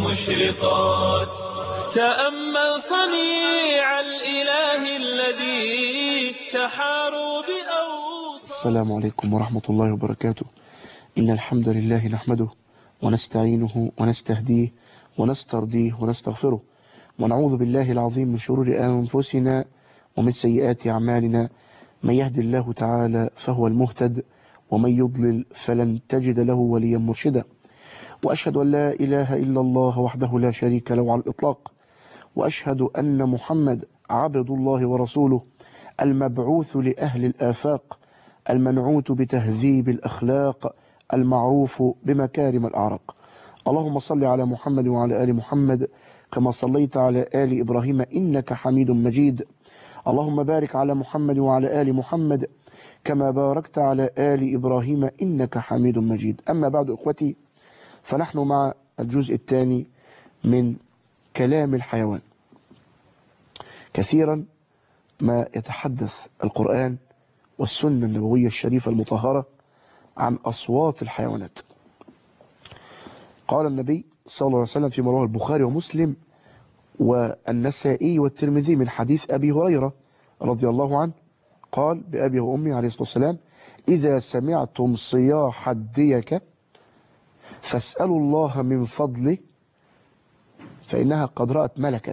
مشرقات تأمل صنيع الإله الذي تحاروا بأوصى السلام عليكم ورحمة الله وبركاته إن الحمد لله نحمده ونستعينه ونستهديه ونسترضيه ونستغفره ونعوذ بالله العظيم من شرور أنفسنا ومن سيئات أعمالنا من يهد الله تعالى فهو المهتد ومن يضلل فلن تجد له وليا مرشدا وأشهد أن لا إله إلا الله وحده لا شريك له على الإطلاق وأشهد أن محمد عبد الله ورسوله المبعوث لأهل الآفاق المنعوت بتهذيب الأخلاق المعروف بمكارم الأعراق اللهم صل على محمد وعلى آل محمد كما صليت على آل إبراهيم إنك حميد مجيد اللهم بارك على محمد وعلى آل محمد كما باركت على آل إبراهيم إنك حميد مجيد أما بعد إخوتي فنحن مع الجزء الثاني من كلام الحيوان كثيرا ما يتحدث القرآن والسنة النبوية الشريفة المطهرة عن أصوات الحيوانات قال النبي صلى الله عليه وسلم في رواه البخاري ومسلم والنسائي والترمذي من حديث أبي هريرة رضي الله عنه قال بأبي وأمي عليه الصلاة والسلام إذا سمعتم صياح الديكة فاسألوا الله من فضله فإنها قد رأت ملكا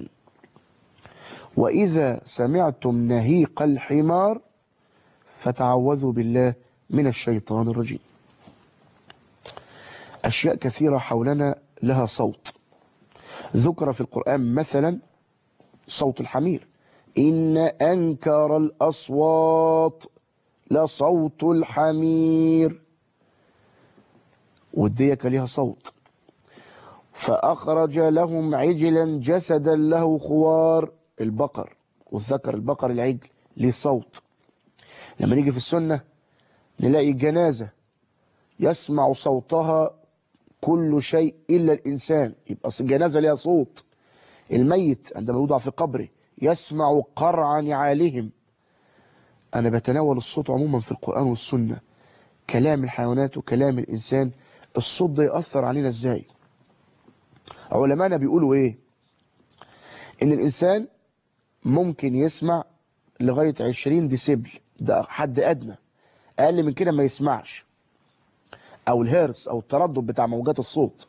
وإذا سمعتم نهيق الحمار فتعوذوا بالله من الشيطان الرجيم أشياء كثيرة حولنا لها صوت ذكر في القرآن مثلا صوت الحمير إن أنكر الأصوات لصوت الحمير والديك لها صوت فأخرج لهم عجلا جسدا له خوار البقر والذكر البقر العجل ليه صوت لما نيجي في السنة نلاقي جنازة يسمع صوتها كل شيء إلا الإنسان يبقى الجنازة ليها صوت الميت عندما يوضع في قبره يسمع قرع نعالهم أنا بتناول الصوت عموما في القرآن والسنة كلام الحيوانات وكلام الإنسان الصوت ده يأثر علينا إزاي علماءنا بيقولوا إيه إن الإنسان ممكن يسمع لغاية 20 ديسيبل ده حد أدنى أقل من كده ما يسمعش أو الهيرتز أو التردد بتاع موجات الصوت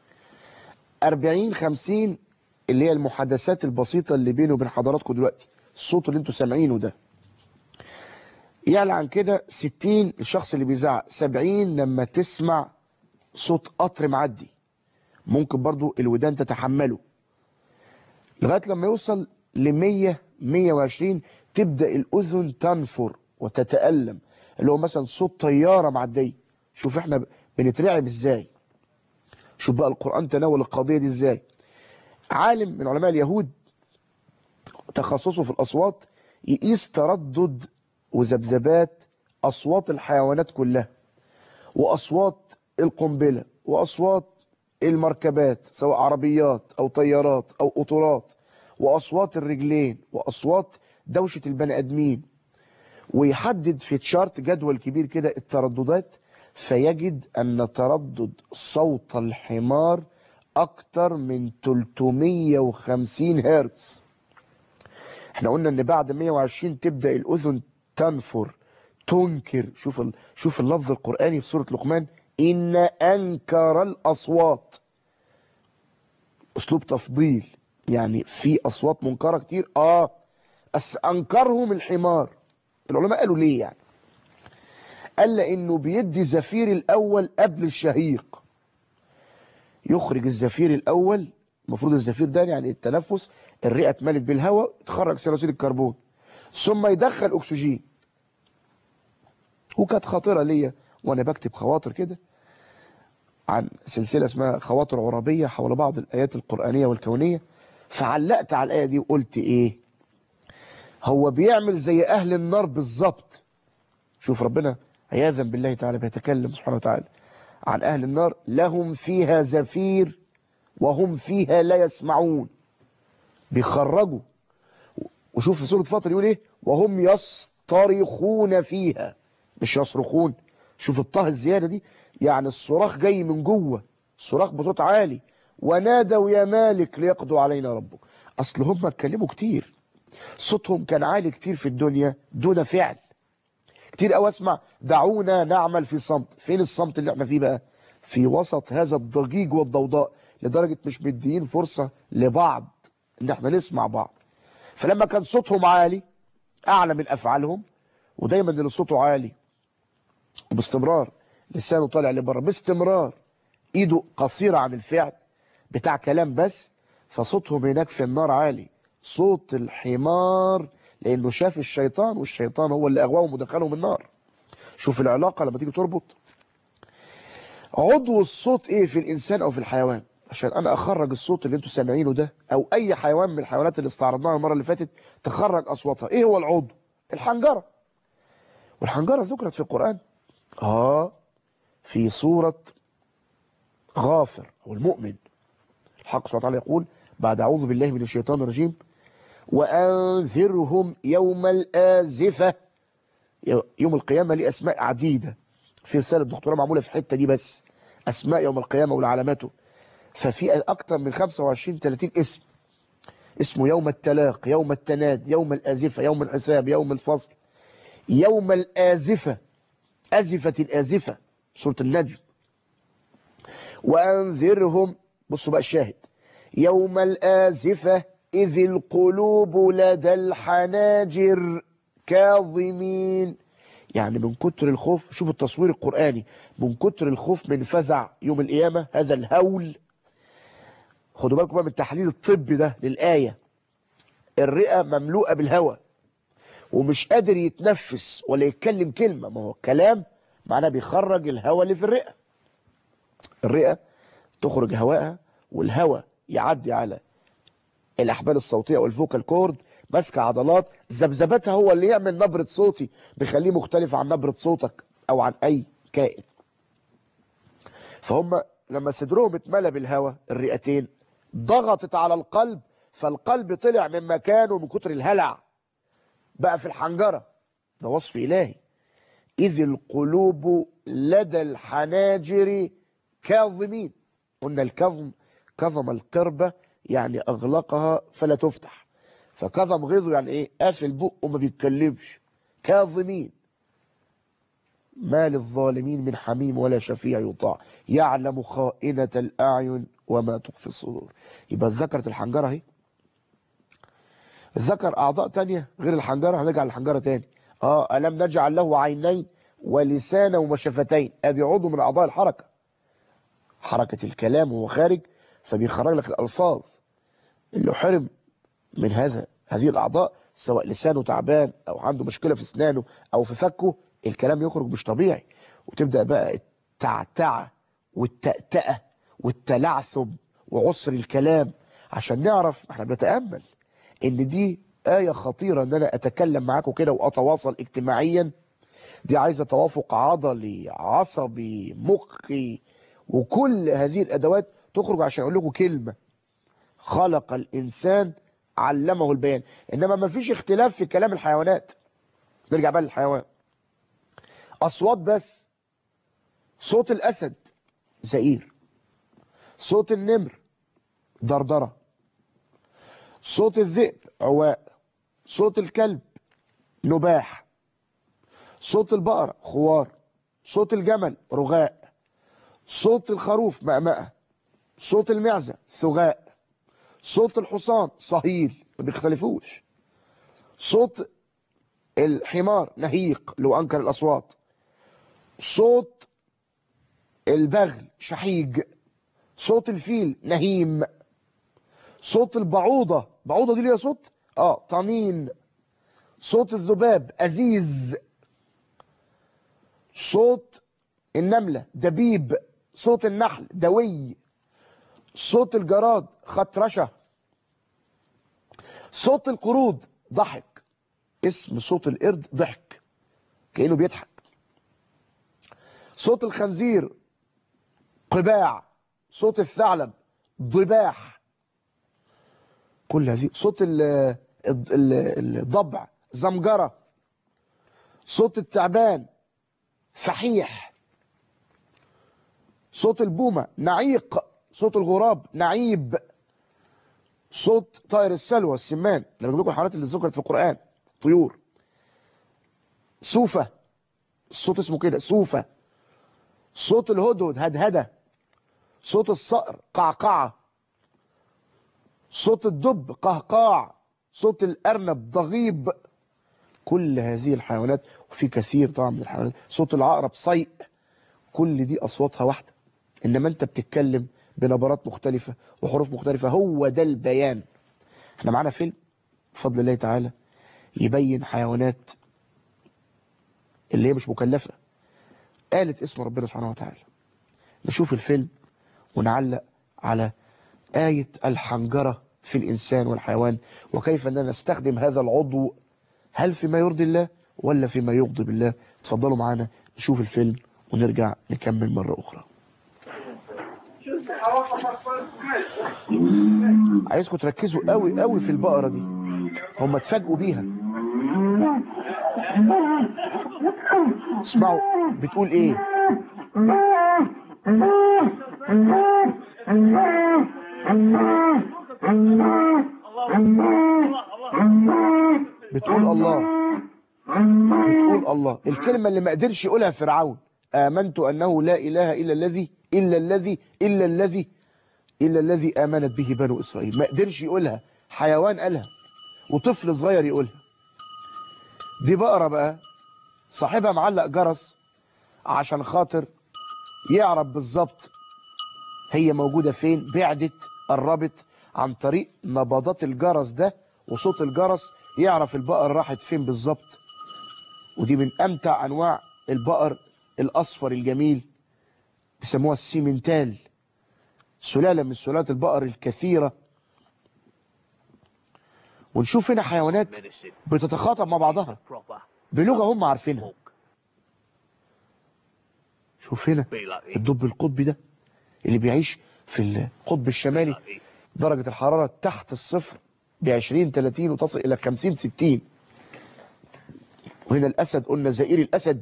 40 50 اللي هي المحادثات البسيطة اللي بينه وبين حضراتكم دلوقتي الصوت اللي انتوا سامعينه ده يعلى عن كده 60 الشخص اللي بيزعق 70 لما تسمع صوت قطر معدي ممكن برضو الودان تتحمله لغاية لما يوصل ل 100 120 تبدأ الأذن تنفر وتتألم اللي هو مثلا صوت طيارة معدية شوف احنا بنترعب ازاي شوف بقى القرآن تناول القضية دي ازاي عالم من علماء اليهود تخصصه في الأصوات يقيس تردد وذبذبات أصوات الحيوانات كلها وأصوات القنبلة وأصوات المركبات سواء عربيات أو طيارات أو قطارات وأصوات الرجلين وأصوات دوشة البني آدمين ويحدد في تشارت جدول كبير كده الترددات فيجد أن تردد صوت الحمار أكتر من 350 هرتز احنا قلنا ان بعد 120 تبدأ الأذن تنفر تنكر شوف ال... شوف اللفظ القرآني في سورة لقمان إن أنكر الأصوات أسلوب تفضيل يعني في أصوات منكرة كتير آه بس أنكرهم الحمار العلماء قالوا ليه يعني قال لأنه بيدي زفير الأول قبل الشهيق يخرج الزفير الأول المفروض الزفير ده يعني التنفس الرئة اتملت بالهواء تخرج ثاني الكربون ثم يدخل أكسجين وكانت خاطرة ليا وأنا بكتب خواطر كده عن سلسلة اسمها خواطر عربية حول بعض الآيات القرآنية والكونية فعلقت على الآية دي وقلت إيه هو بيعمل زي أهل النار بالظبط شوف ربنا عياذا بالله تعالى بيتكلم سبحانه وتعالى عن أهل النار لهم فيها زفير وهم فيها لا يسمعون بيخرجوا وشوف في سورة فاطر يقول ايه وهم يصطرخون فيها مش يصرخون شوف الطه الزيادة دي يعني الصراخ جاي من جوه صراخ بصوت عالي ونادوا يا مالك ليقضوا علينا ربك اصل هم اتكلموا كتير صوتهم كان عالي كتير في الدنيا دون فعل كتير قوي اسمع دعونا نعمل في صمت فين الصمت اللي احنا فيه بقى في وسط هذا الضجيج والضوضاء لدرجة مش مديين فرصة لبعض ان احنا نسمع بعض فلما كان صوتهم عالي اعلى من افعالهم ودايما اللي صوته عالي وباستمرار لسانه طالع لبره باستمرار ايده قصيرة عن الفعل بتاع كلام بس فصوتهم هناك في النار عالي صوت الحمار لانه شاف الشيطان والشيطان هو اللي اغواهم ودخلهم النار شوف العلاقة لما تيجي تربط عضو الصوت ايه في الانسان او في الحيوان عشان انا اخرج الصوت اللي انتوا سامعينه ده او اي حيوان من الحيوانات اللي استعرضناها المره اللي فاتت تخرج اصواتها ايه هو العضو الحنجره والحنجره ذكرت في القران اه في سوره غافر او المؤمن الحق سبحانه وتعالى يقول بعد اعوذ بالله من الشيطان الرجيم وانذرهم يوم الازفه يوم القيامه ليه اسماء عديده في رساله دكتوراه معموله في الحته دي بس اسماء يوم القيامه والعلاماته ففي اكتر من 25 30 اسم اسمه يوم التلاق يوم التناد يوم الازفه يوم الحساب يوم الفصل يوم الازفه ازفت الازفه سوره النجم وانذرهم بصوا بقى الشاهد يوم الازفه اذ القلوب لدى الحناجر كاظمين يعني من كتر الخوف شوف التصوير القرآني من كتر الخوف من فزع يوم القيامة هذا الهول خدوا بالكم بقى من التحليل الطبي ده للآية الرئة مملوءة بالهواء ومش قادر يتنفس ولا يتكلم كلمة ما هو الكلام معناه بيخرج الهواء اللي في الرئة الرئة تخرج هواءها والهواء يعدي على الأحبال الصوتية والفوكال كورد ماسكه عضلات ذبذبتها هو اللي يعمل نبرة صوتي بيخليه مختلف عن نبرة صوتك او عن اي كائن فهم لما صدرهم اتملى بالهواء الرئتين ضغطت على القلب فالقلب طلع من مكانه من كتر الهلع بقى في الحنجرة ده وصف إلهي إذ القلوب لدى الحناجر كاظمين قلنا الكظم كظم القربة يعني أغلقها فلا تفتح فكظم غيظه يعني ايه قافل بقه وما بيتكلمش كاظمين ما للظالمين من حميم ولا شفيع يطاع يعلم خائنة الأعين وما تخفي الصدور يبقى ذكرت الحنجرة اهي ذكر أعضاء تانية غير الحنجرة هنرجع للحنجرة تاني اه ألم نجعل له عينين ولسانا وشفتين ادي عضو من أعضاء الحركة حركة الكلام وهو خارج فبيخرج لك الألفاظ اللي حرم من هذا هذه الأعضاء سواء لسانه تعبان أو عنده مشكلة في أسنانه أو في فكه الكلام يخرج مش طبيعي وتبدأ بقى التعتعة والتأتأة والتلعثم وعسر الكلام عشان نعرف احنا بنتأمل ان دي آية خطيرة ان انا اتكلم معاكم كده واتواصل اجتماعيا دي عايزة توافق عضلي عصبي مخي وكل هذه الادوات تخرج عشان اقول لكم كلمة خلق الانسان علمه البيان انما ما فيش اختلاف في كلام الحيوانات نرجع بقى للحيوان اصوات بس صوت الاسد زئير صوت النمر دردره صوت الذئب عواء صوت الكلب نباح صوت البقرة خوار صوت الجمل رغاء صوت الخروف مأمأة صوت المعزة ثغاء صوت الحصان صهيل ما بيختلفوش صوت الحمار نهيق لو أنكر الأصوات صوت البغل شحيج صوت الفيل نهيم صوت البعوضة بعوضة دي ليها صوت اه طنين صوت الذباب أزيز صوت النملة دبيب صوت النحل دوي صوت الجراد خطرشة صوت القرود ضحك اسم صوت القرد ضحك كأنه بيضحك صوت الخنزير قباع صوت الثعلب ضباح كل هذه صوت الضبع زمجرة صوت التعبان فحيح صوت البومة نعيق صوت الغراب نعيب صوت طائر السلوى السمان لما بقول لكم الحيوانات اللي ذكرت في القرآن طيور سوفة الصوت اسمه كده سوفة صوت الهدهد هدهدة صوت الصقر قعقعة صوت الدب قهقاع صوت الأرنب ضغيب كل هذه الحيوانات وفي كثير طبعا من الحيوانات صوت العقرب صيء كل دي أصواتها واحدة إنما أنت بتتكلم بنبرات مختلفة وحروف مختلفة هو ده البيان احنا معانا فيلم بفضل الله تعالى يبين حيوانات اللي هي مش مكلفة قالت اسم ربنا سبحانه وتعالى نشوف الفيلم ونعلق على آية الحنجرة في الإنسان والحيوان وكيف أننا نستخدم هذا العضو هل فيما يرضي الله ولا فيما يغضب الله تفضلوا معانا نشوف الفيلم ونرجع نكمل مرة أخرى عايزكم تركزوا قوي قوي في البقرة دي هم اتفاجئوا بيها اسمعوا بتقول ايه بتقول الله بتقول الله الكلمة اللي ما قدرش يقولها فرعون آمنت أنه لا إله إلا الذي إلا الذي إلا الذي إلا الذي آمنت به بنو إسرائيل ما قدرش يقولها حيوان قالها وطفل صغير يقولها دي بقرة بقى صاحبها معلق جرس عشان خاطر يعرف بالظبط هي موجودة فين بعدت قربت عن طريق نبضات الجرس ده وصوت الجرس يعرف البقر راحت فين بالظبط ودي من أمتع أنواع البقر الأصفر الجميل بيسموها السيمنتال سلالة من سلالات البقر الكثيرة ونشوف هنا حيوانات بتتخاطب مع بعضها بلغة هم عارفينها شوف هنا الدب القطبي ده اللي بيعيش في القطب الشمالي درجة الحرارة تحت الصفر ب 20 30 وتصل إلى 50 60 وهنا الأسد قلنا زئير الأسد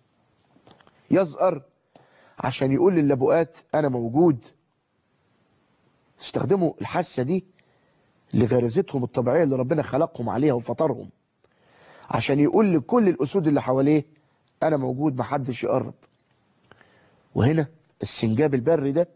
يزأر عشان يقول للبؤات أنا موجود استخدموا الحاسة دي لغريزتهم الطبيعية اللي ربنا خلقهم عليها وفطرهم عشان يقول لكل الأسود اللي حواليه أنا موجود محدش يقرب وهنا السنجاب البري ده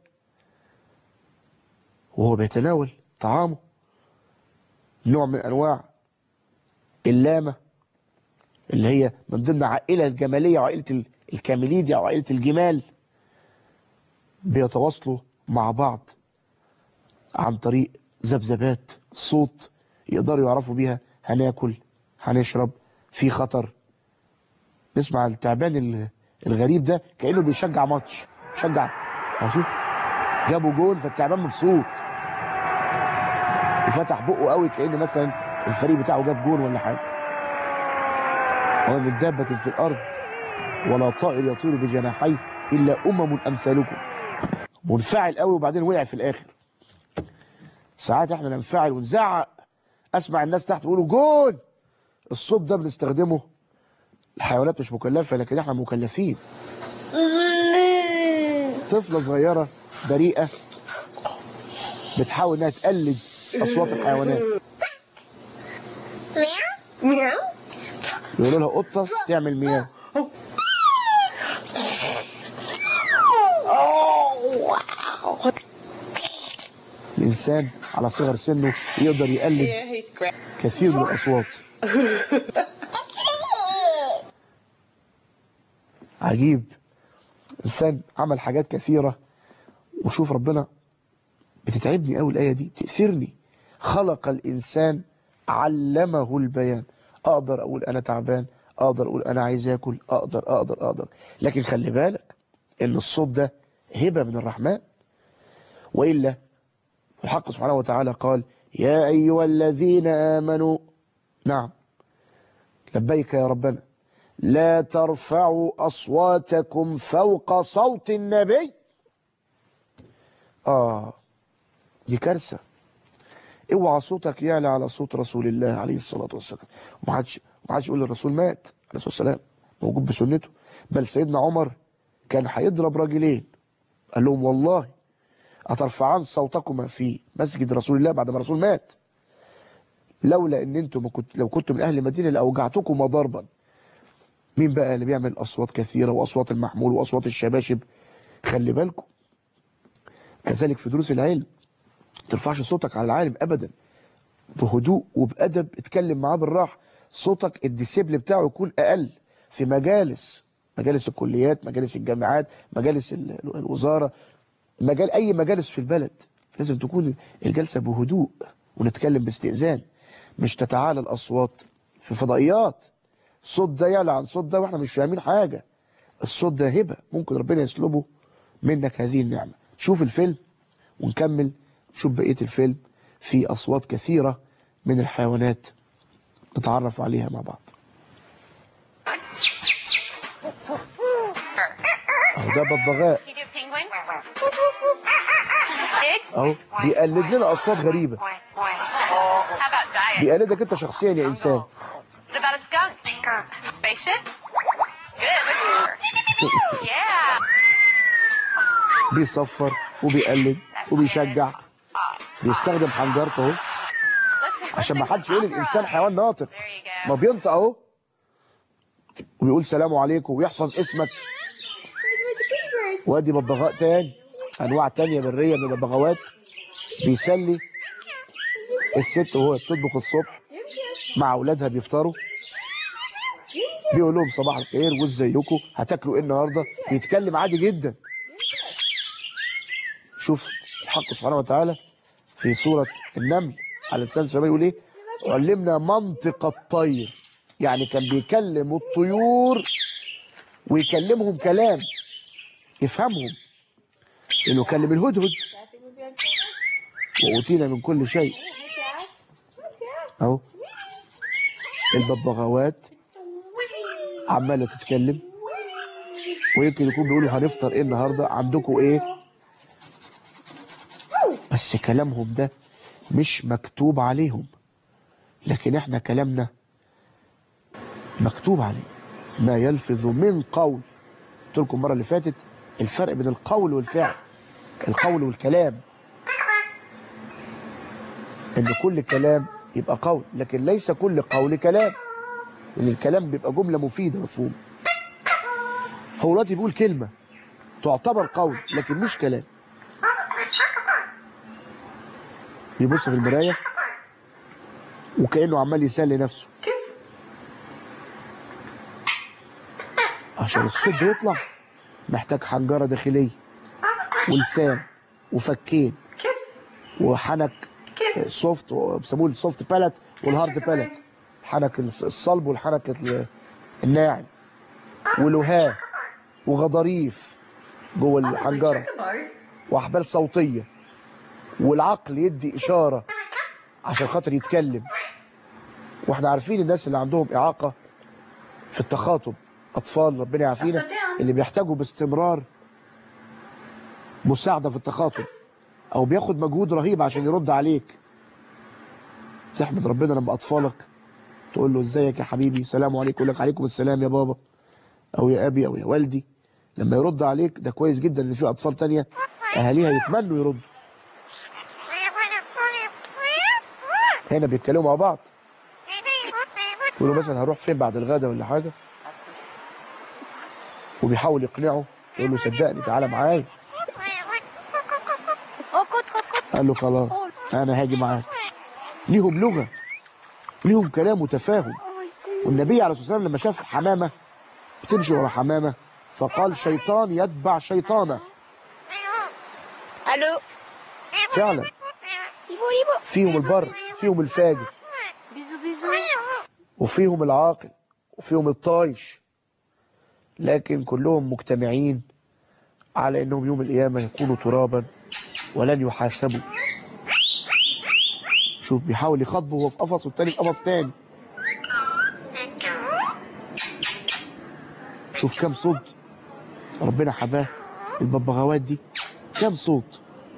وهو بيتناول طعامه نوع من أنواع اللامة اللي هي من ضمن عائلة الجمالية وعائلة الكاميليديا أو عائلة الجمال بيتواصلوا مع بعض عن طريق ذبذبات صوت يقدروا يعرفوا بيها هناكل هنشرب في خطر نسمع التعبان الغريب ده كأنه بيشجع ماتش بيشجع شوف جابوا جول فالتعبان مبسوط وفتح بقه قوي كأن مثلا الفريق بتاعه جاب جول ولا حاجة وما من دابة في الأرض ولا طائر يطير بجناحيه إلا أمم أمثالكم منفعل قوي وبعدين وقع في الآخر ساعات احنا ننفعل ونزعق اسمع الناس تحت يقولوا جول الصوت ده بنستخدمه الحيوانات مش مكلفة لكن احنا مكلفين طفلة صغيرة بريئة بتحاول انها تقلد اصوات الحيوانات يقولوا لها قطة تعمل مياه الإنسان على صغر سنه يقدر يقلد كثير من الأصوات عجيب إنسان عمل حاجات كثيرة وشوف ربنا بتتعبني قوي الآية دي تأثرني خلق الإنسان علمه البيان أقدر أقول أنا تعبان أقدر أقول أنا عايز أكل أقدر أقدر أقدر لكن خلي بالك إن الصوت ده هبة من الرحمن وإلا الحق سبحانه وتعالى قال يا أيها الذين آمنوا نعم لبيك يا ربنا لا ترفعوا أصواتكم فوق صوت النبي آه دي كارثة اوعى صوتك يعلى على صوت رسول الله عليه الصلاة والسلام ما حدش ما حدش يقول للرسول مات عليه الصلاة والسلام موجود بسنته بل سيدنا عمر كان هيضرب راجلين قال لهم والله أترفعان صوتكما في مسجد رسول الله بعد ما الرسول مات لولا ان انتم كنت لو كنتم من اهل المدينه لاوجعتكم ضربا مين بقى اللي بيعمل اصوات كثيره واصوات المحمول واصوات الشباشب خلي بالكم كذلك في دروس العلم ما ترفعش صوتك على العالم ابدا بهدوء وبادب اتكلم معاه بالراحه صوتك الديسيبل بتاعه يكون اقل في مجالس مجالس الكليات مجالس الجامعات مجالس ال- الوزاره مجال اي مجالس في البلد لازم تكون الجلسه بهدوء ونتكلم باستئذان مش تتعالى الاصوات في فضائيات صوت ده يعلى عن صوت ده واحنا مش فاهمين حاجه الصوت ده هبه ممكن ربنا يسلبه منك هذه النعمه شوف الفيلم ونكمل شوف بقيه الفيلم في اصوات كثيره من الحيوانات نتعرف عليها مع بعض اهو ده ببغاء You do penguin? Pig? اهو بيقلد لنا اصوات غريبه How about diet? بيقلدك انت شخصيا يا انسان What about a skunk? Spaceship? Good. look. Yeah. بيصفر وبيقلد وبيشجع بيستخدم حنجرته اهو Let's, عشان let's ما do حدش some يقول opera. الانسان حيوان ناطق There you ما go. بينطق اهو وبيقول سلام عليكم ويحفظ اسمك وادي ببغاء تاني انواع تانية برية من الببغاوات بيسلي الست وهو بتطبخ الصبح مع اولادها بيفطروا بيقول لهم صباح الخير وازيكم هتاكلوا ايه النهارده بيتكلم عادي جدا شوف الحق سبحانه وتعالى في سورة النمل على لسان سليمان يقول ايه علمنا منطق الطير يعني كان بيكلم الطيور ويكلمهم كلام يفهمهم انه كلم الهدهد واوتينا من كل شيء اهو الببغاوات عماله تتكلم ويمكن يكون بيقولوا هنفطر ايه النهارده عندكم ايه بس كلامهم ده مش مكتوب عليهم لكن احنا كلامنا مكتوب عليه ما يلفظ من قول قلت لكم المره اللي فاتت الفرق بين القول والفعل القول والكلام ان كل كلام يبقى قول لكن ليس كل قول كلام لان الكلام بيبقى جمله مفيده مفهوم هو دلوقتي بيقول كلمه تعتبر قول لكن مش كلام بيبص في المرايه وكانه عمال يسلي نفسه عشان الصوت ده يطلع محتاج حنجره داخليه ولسان وفكين وحنك سوفت بيسموه السوفت بالات والهارد بالات حنك الصلب والحنك ال- الناعم ولهاه وغضاريف جوه الحنجره واحبال صوتيه والعقل يدي اشاره عشان خاطر يتكلم واحنا عارفين الناس اللي عندهم اعاقه في التخاطب اطفال ربنا يعافينا اللي بيحتاجوا باستمرار مساعده في التخاطب او بياخد مجهود رهيب عشان يرد عليك تحمد ربنا لما اطفالك تقول له ازيك يا حبيبي سلام عليكم يقول لك عليكم السلام يا بابا او يا ابي او يا والدي لما يرد عليك ده كويس جدا ان في اطفال تانية اهاليها يتمنوا يردوا هنا بيتكلموا مع بعض يقولوا مثلا هروح فين بعد الغدا ولا حاجه وبيحاول يقنعه يقول له صدقني تعالى معايا قال له خلاص انا هاجي معاك ليهم لغه ليهم كلام وتفاهم والنبي عليه الصلاه والسلام لما شاف حمامه بتمشي ورا حمامه فقال شيطان يتبع شيطانه الو فعلا فيهم البر فيهم الفاجر بيزو بيزو وفيهم العاقل وفيهم الطايش لكن كلهم مجتمعين على انهم يوم القيامه يكونوا ترابا ولن يحاسبوا شوف بيحاول يخاطبه وهو في قفص والتاني في قفص تاني شوف كام صوت ربنا حباه الببغاوات دي كام صوت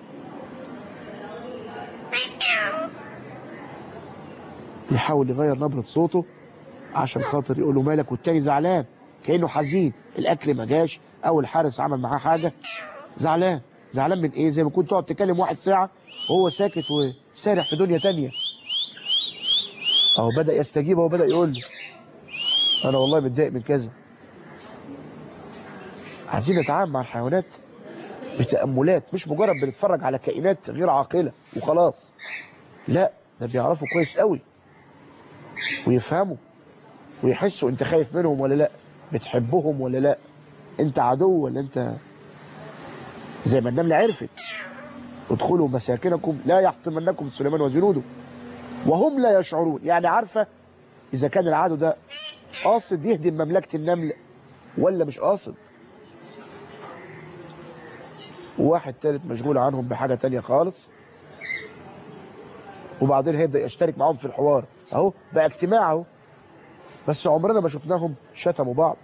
يحاول يغير نبرة صوته عشان خاطر يقول له مالك والتاني زعلان كأنه حزين الأكل ما جاش أو الحارس عمل معاه حاجة زعلان زعلان من ايه زي ما كنت تقعد تكلم واحد ساعة وهو ساكت وسارح في دنيا تانية اهو بدأ يستجيب اهو بدأ يقول لي انا والله متضايق من كذا عايزين نتعامل مع الحيوانات بتأملات مش مجرد بنتفرج على كائنات غير عاقلة وخلاص لا ده بيعرفوا كويس قوي ويفهموا ويحسوا انت خايف منهم ولا لا بتحبهم ولا لا انت عدو ولا انت زي ما النملة عرفت ادخلوا مساكنكم لا يحطمنكم سليمان وجنوده وهم لا يشعرون يعني عارفة اذا كان العدو ده قاصد يهدم مملكة النمل ولا مش قاصد وواحد تالت مشغول عنهم بحاجة تانية خالص وبعدين هيبدأ يشترك معاهم في الحوار اهو بقى اجتماع اهو بس عمرنا ما شفناهم شتموا بعض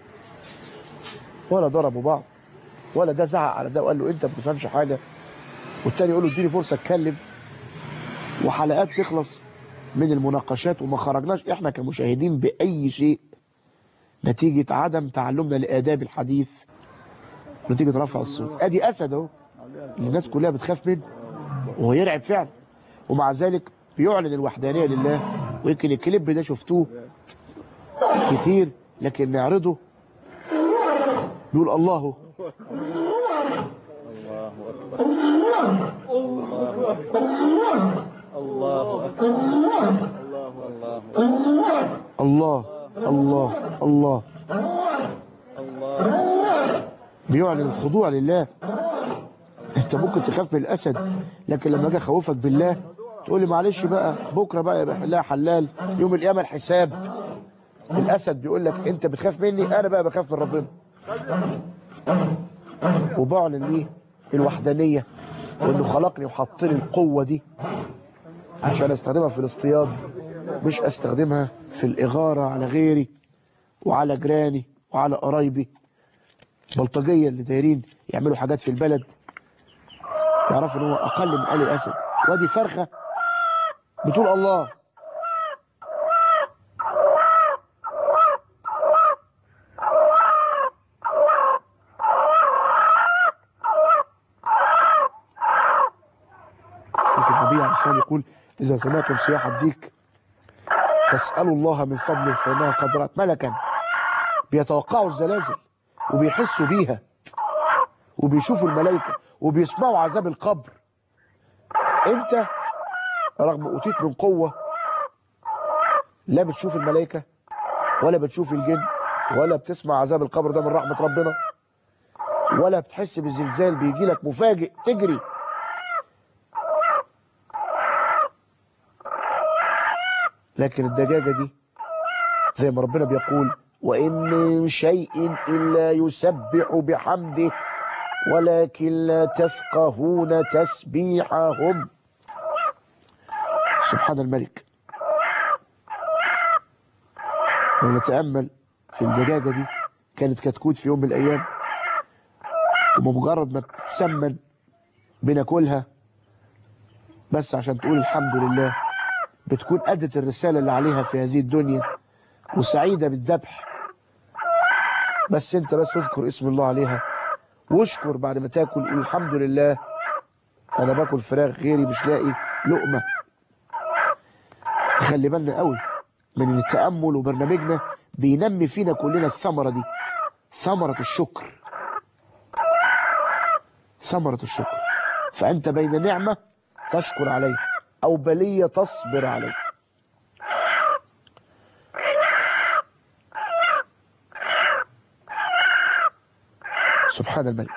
ولا ضربوا بعض ولا ده زعق على ده وقال له انت ما بتفهمش حاجه والتاني يقول له اديني فرصه اتكلم وحلقات تخلص من المناقشات وما خرجناش احنا كمشاهدين باي شيء نتيجه عدم تعلمنا لاداب الحديث ونتيجه رفع الصوت ادي اسد اهو اللي الناس كلها بتخاف منه وهو يرعب فعلا ومع ذلك بيعلن الوحدانيه لله ويمكن الكليب ده شفتوه كتير لكن نعرضه يقول الله الله أكبر الله الله الله الله الله الله بيعلن الخضوع لله انت ممكن تخاف من الاسد لكن لما اجي اخوفك بالله تقول لي معلش بقى بكره بقى يبقى حلها حلال يوم القيامه الحساب الاسد بيقول لك انت بتخاف مني انا بقى بخاف من ربنا وبعلن ليه الوحدانيه وانه خلقني وحط لي القوه دي عشان استخدمها في الاصطياد مش استخدمها في الاغاره على غيري وعلى جيراني وعلى قرايبي بلطجيه اللي دايرين يعملوا حاجات في البلد يعرفوا ان هو اقل من ال الاسد وادي فرخه بتقول الله شوف النبي عليه الصلاه يقول اذا سمعتم صياح الديك فاسالوا الله من فضله فانها قد رات ملكا بيتوقعوا الزلازل وبيحسوا بيها وبيشوفوا الملائكه وبيسمعوا عذاب القبر انت رغم اوتيت من قوه لا بتشوف الملائكه ولا بتشوف الجن ولا بتسمع عذاب القبر ده من رحمه ربنا ولا بتحس بالزلزال بيجي لك مفاجئ تجري لكن الدجاجه دي زي ما ربنا بيقول وان من شيء الا يسبح بحمده ولكن لا تفقهون تسبيحهم سبحان الملك لو نتأمل في الدجاجة دي كانت كتكوت في يوم من الأيام وبمجرد ما بتسمن بناكلها بس عشان تقول الحمد لله بتكون أدت الرسالة اللي عليها في هذه الدنيا وسعيدة بالذبح بس انت بس اذكر اسم الله عليها واشكر بعد ما تاكل قول الحمد لله انا باكل فراخ غيري مش لاقي لقمه خلي بالنا قوي من التامل وبرنامجنا بينمي فينا كلنا الثمره دي ثمره الشكر ثمره الشكر فانت بين نعمه تشكر عليه او بليه تصبر عليه سبحان الملك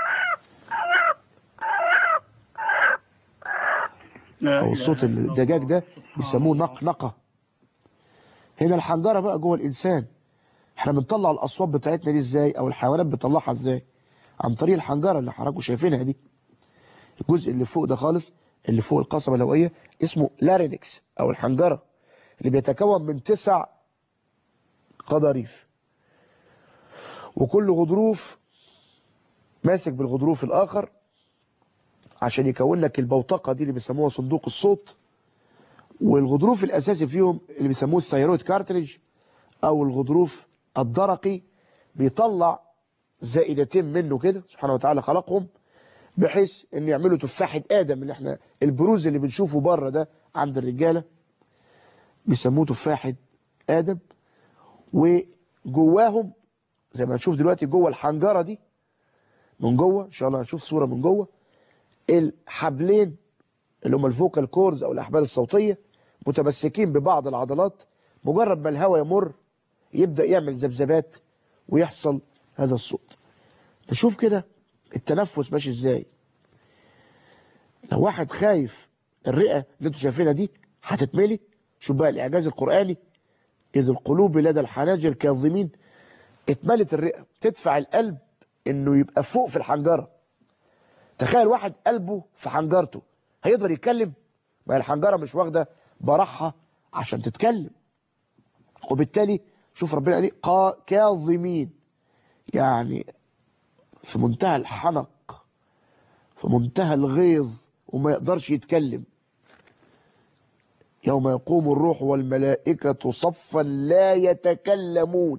او صوت الدجاج ده بيسموه نقنقه هنا الحنجره بقى جوه الانسان احنا بنطلع الاصوات بتاعتنا دي ازاي او الحيوانات بتطلعها ازاي عن طريق الحنجره اللي حضراتكم شايفينها دي الجزء اللي فوق ده خالص اللي فوق القصبه اللوئيه اسمه لارينكس او الحنجره اللي بيتكون من تسع قضاريف وكل غضروف ماسك بالغضروف الآخر عشان يكون لك البوتقة دي اللي بيسموها صندوق الصوت والغضروف الأساسي فيهم اللي بيسموه الثيرويد كارتريج أو الغضروف الدرقي بيطلع زائدتين منه كده سبحانه وتعالى خلقهم بحيث ان يعملوا تفاحة ادم اللي احنا البروز اللي بنشوفه بره ده عند الرجالة بيسموه تفاحة ادم وجواهم زي ما هنشوف دلوقتي جوه الحنجرة دي من جوه ان شاء الله هنشوف صورة من جوه الحبلين اللي هم الفوكال كورز او الاحبال الصوتية متمسكين ببعض العضلات مجرد ما الهواء يمر يبدأ يعمل ذبذبات ويحصل هذا الصوت نشوف كده التنفس ماشي ازاي لو واحد خايف الرئة اللي انتوا شايفينها دي هتتملي شوف بقى الاعجاز القرآني اذ القلوب لدى الحناجر كاظمين اتملت الرئة تدفع القلب انه يبقى فوق في الحنجرة تخيل واحد قلبه في حنجرته هيقدر يتكلم ما هي الحنجرة مش واخدة براحها عشان تتكلم وبالتالي شوف ربنا قال ايه قا- كاظمين يعني في منتهى الحنق في منتهى الغيظ وما يقدرش يتكلم يوم يقوم الروح والملائكة صفا لا يتكلمون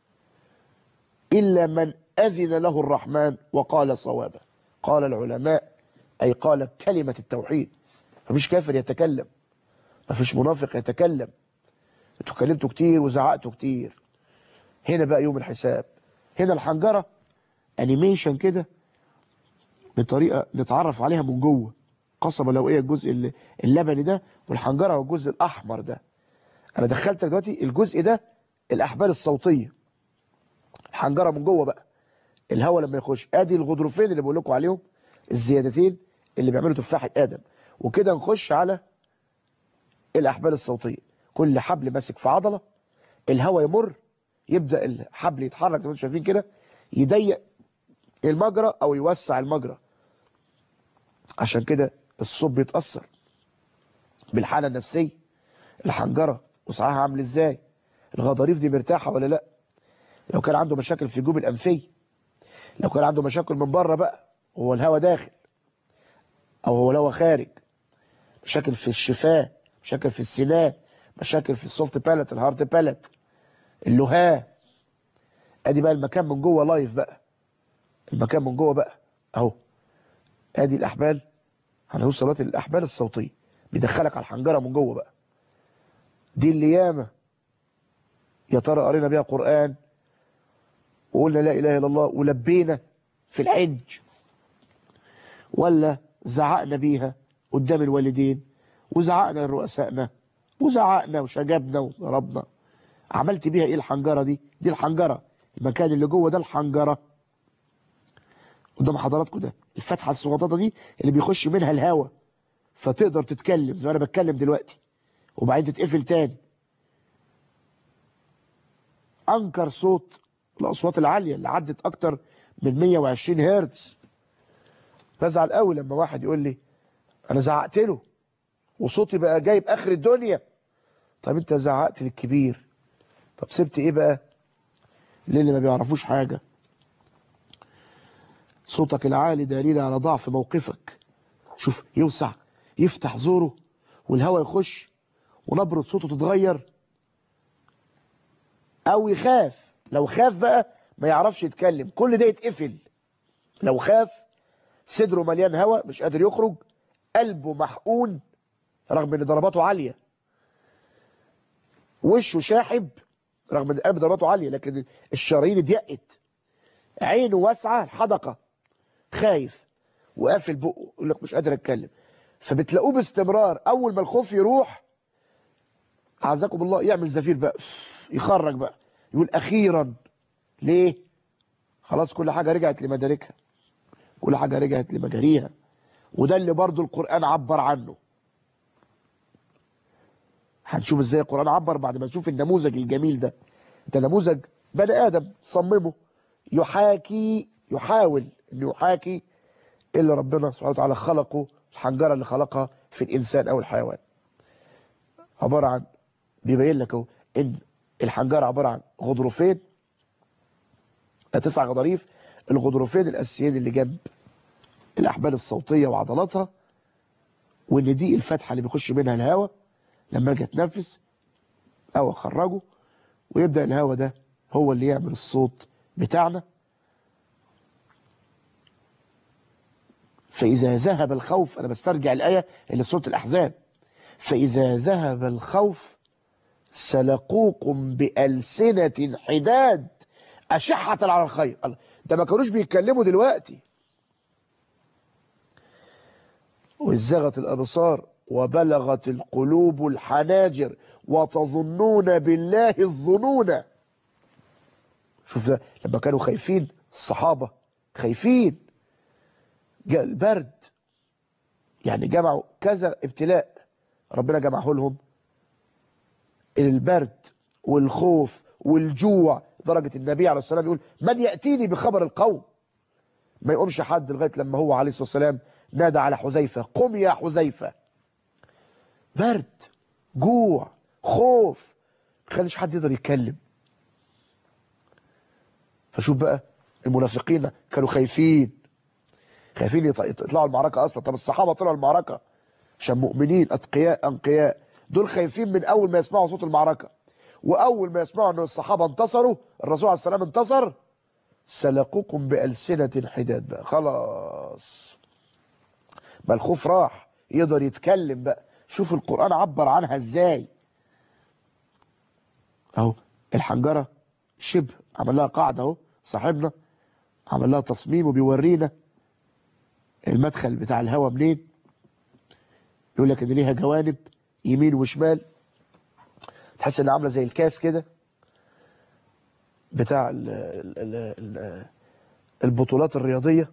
إلا من أذن له الرحمن وقال صوابا قال العلماء أي قال كلمة التوحيد مفيش كافر يتكلم مفيش منافق يتكلم انتوا اتكلمتوا كتير وزعقتوا كتير هنا بقى يوم الحساب هنا الحنجرة انيميشن كده بطريقة نتعرف عليها من جوه قصبة لوئية الجزء الل- اللبني ده والحنجرة والجزء الأحمر ده أنا دخلت دلوقتي الجزء ده الأحبال الصوتية الحنجرة من جوه بقى الهواء لما يخش ادي الغضروفين اللي بقول لكم عليهم الزيادتين اللي بيعملوا تفاحة آدم وكده نخش على الأحبال الصوتية كل حبل ماسك في عضلة الهواء يمر يبدأ الحبل يتحرك زي ما انتم شايفين كده يضيق المجرى أو يوسع المجرى عشان كده الصوت بيتأثر بالحالة النفسية الحنجرة وسعها عامل ازاي الغضاريف دي مرتاحة ولا لا لو كان عنده مشاكل في الجيوب الأنفية لو كان عنده مشاكل من بره بقى هو الهواء داخل أو هو الهواء خارج مشاكل في الشفاه مشاكل في السنان مشاكل في السوفت بالات الهارت بالات اللهاه ادي بقى المكان من جوه لايف بقى المكان من جوه بقى اهو ادي الاحبال هنوصل دلوقتي للاحبال الصوتيه بيدخلك على الحنجره من جوه بقى دي اللي ياما يا ترى قرينا بيها قران وقلنا لا اله الا الله ولبينا في الحج ولا زعقنا بيها قدام الوالدين وزعقنا لرؤسائنا وزعقنا وشجبنا وضربنا عملت بيها ايه الحنجره دي دي الحنجره المكان اللي جوه ده الحنجره قدام حضراتكم ده الفتحه الصغنطه دي اللي بيخش منها الهواء فتقدر تتكلم زي ما انا بتكلم دلوقتي وبعدين تتقفل تاني انكر صوت الاصوات العاليه اللي عدت اكتر من 120 هرتز بزعل قوي لما واحد يقول لي انا زعقت له وصوتي بقى جايب اخر الدنيا طب انت زعقت للكبير طب سبت ايه بقى للي ما بيعرفوش حاجة صوتك العالي دليل على ضعف موقفك شوف يوسع يفتح زوره والهواء يخش ونبرة صوته تتغير او يخاف لو خاف بقى ما يعرفش يتكلم كل ده يتقفل لو خاف صدره مليان هواء مش قادر يخرج قلبه محقون رغم ان ضرباته عالية وشه شاحب رغم ان قلب ضرباته عالية لكن الشرايين ضيقت عينه واسعة الحدقة خايف وقافل بقه يقول لك مش قادر اتكلم فبتلاقوه باستمرار اول ما الخوف يروح عزكم الله يعمل زفير بقى يخرج بقى يقول اخيرا ليه خلاص كل حاجة رجعت لمداركها كل حاجة رجعت لمجاريها وده اللي برضو القرآن عبر عنه هنشوف ازاي القرآن عبر بعد ما نشوف النموذج الجميل ده ده نموذج بني آدم صممه يحاكي يحاول انه يحاكي اللي ربنا سبحانه وتعالى خلقه الحنجرة اللي خلقها في الإنسان أو الحيوان عبارة عن بيبين لك اهو ان الحنجرة عبارة عن غضروفين تسع غضاريف الغضروفين الأساسيين اللي جنب الأحبال الصوتية وعضلاتها وإن دي الفتحة اللي بيخش منها الهواء لما أجي أتنفس أو أخرجه ويبدأ الهواء ده هو اللي يعمل الصوت بتاعنا فإذا ذهب الخوف أنا بسترجع الآية اللي في سورة الأحزاب فإذا ذهب الخوف سلقوكم بألسنة حداد أشحة على الخير الله. ده ما كانوش بيتكلموا دلوقتي وازغت الأبصار وبلغت القلوب الحناجر وتظنون بالله الظنون شوف ده لما كانوا خايفين الصحابة خايفين جاء البرد يعني جمعوا كذا ابتلاء ربنا جمعه لهم البرد والخوف والجوع درجة النبي عليه الصلاة والسلام يقول من يأتيني بخبر القوم ما يقومش حد لغاية لما هو عليه الصلاة والسلام نادى على حذيفة قم يا حذيفة برد جوع خوف ما خليش حد يقدر يتكلم فشوف بقى المنافقين كانوا خايفين خايفين يط- يطلعوا المعركة أصلا طب الصحابة طلعوا المعركة عشان مؤمنين أتقياء أنقياء دول خايفين من أول ما يسمعوا صوت المعركة وأول ما يسمعوا أن الصحابة انتصروا الرسول عليه السلام انتصر سلقوكم بألسنة حداد بقى خلاص بقى الخوف راح يقدر يتكلم بقى شوف القرآن عبر عنها ازاي اهو الحنجرة شبه عمل لها قاعدة اهو صاحبنا عمل لها تصميم وبيورينا المدخل بتاع الهواء منين يقول لك ان ليها جوانب يمين وشمال تحس انها عامله زي الكاس كده بتاع ال ال ال ال البطولات الرياضيه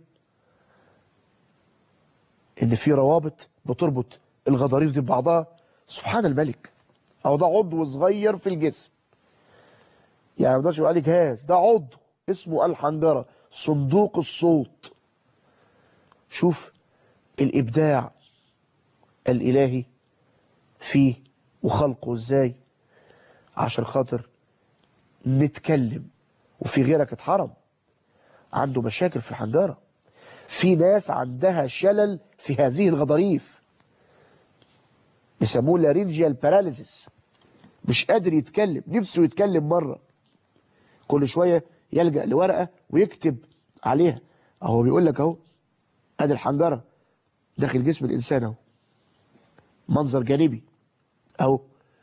ان في روابط بتربط الغضاريف دي ببعضها سبحان الملك او ده عضو صغير في الجسم يعني ما يقدرش يبقى لي جهاز ده عضو اسمه الحنجره صندوق الصوت شوف الابداع الالهي فيه وخلقه ازاي عشان خاطر نتكلم وفي غيرك اتحرم عنده مشاكل في الحنجره في ناس عندها شلل في هذه الغضاريف بيسموه لارينجيال باراليزيس مش قادر يتكلم نفسه يتكلم مرة كل شوية يلجأ لورقة ويكتب عليها اهو بيقول لك اهو ادي الحنجرة داخل جسم الانسان اهو منظر جانبي اهو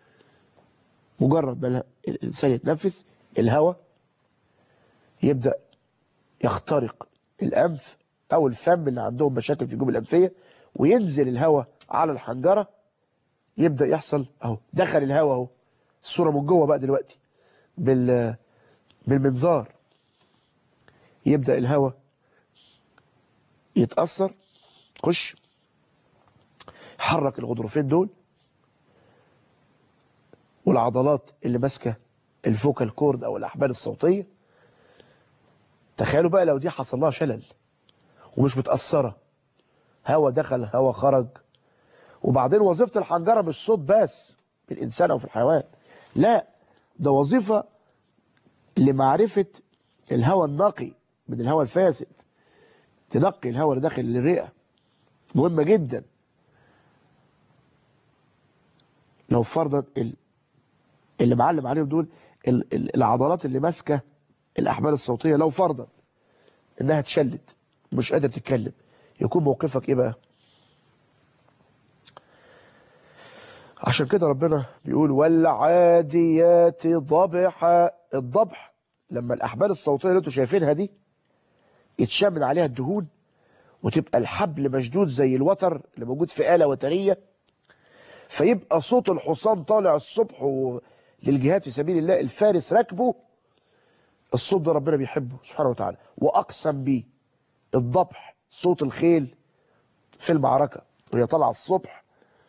مجرد ما الانسان يتنفس الهواء يبدأ يخترق الانف او الفم اللي عندهم مشاكل في الجيوب الانفيه وينزل الهواء على الحنجره يبدا يحصل اهو دخل الهواء اهو الصوره من جوه بقى دلوقتي بال بالمنظار يبدا الهواء يتاثر خش حرك الغضروفين دول والعضلات اللي ماسكه الفوكال كورد او الاحبال الصوتيه تخيلوا بقى لو دي حصل لها شلل ومش متأثرة هوا دخل هوا خرج وبعدين وظيفة الحنجرة مش صوت بس في الإنسان أو في الحيوان لا ده وظيفة لمعرفة الهواء النقي من الهواء الفاسد تنقي الهواء اللي داخل الرئة مهمة جدا لو فرضا ال- اللي معلم عليهم دول ال- ال- العضلات اللي ماسكة الأحبال الصوتية لو فرضا إنها اتشلت مش قادر تتكلم يكون موقفك ايه بقى عشان كده ربنا بيقول والعاديات ضبحا الضبح لما الاحبال الصوتيه اللي انتوا شايفينها دي يتشال من عليها الدهون وتبقى الحبل مشدود زي الوتر اللي موجود في آلة وترية فيبقى صوت الحصان طالع الصبح و- للجهاد في سبيل الله الفارس راكبه الصوت ده ربنا بيحبه سبحانه وتعالى وأقسم بيه الضبح صوت الخيل في المعركة وهي طالعة الصبح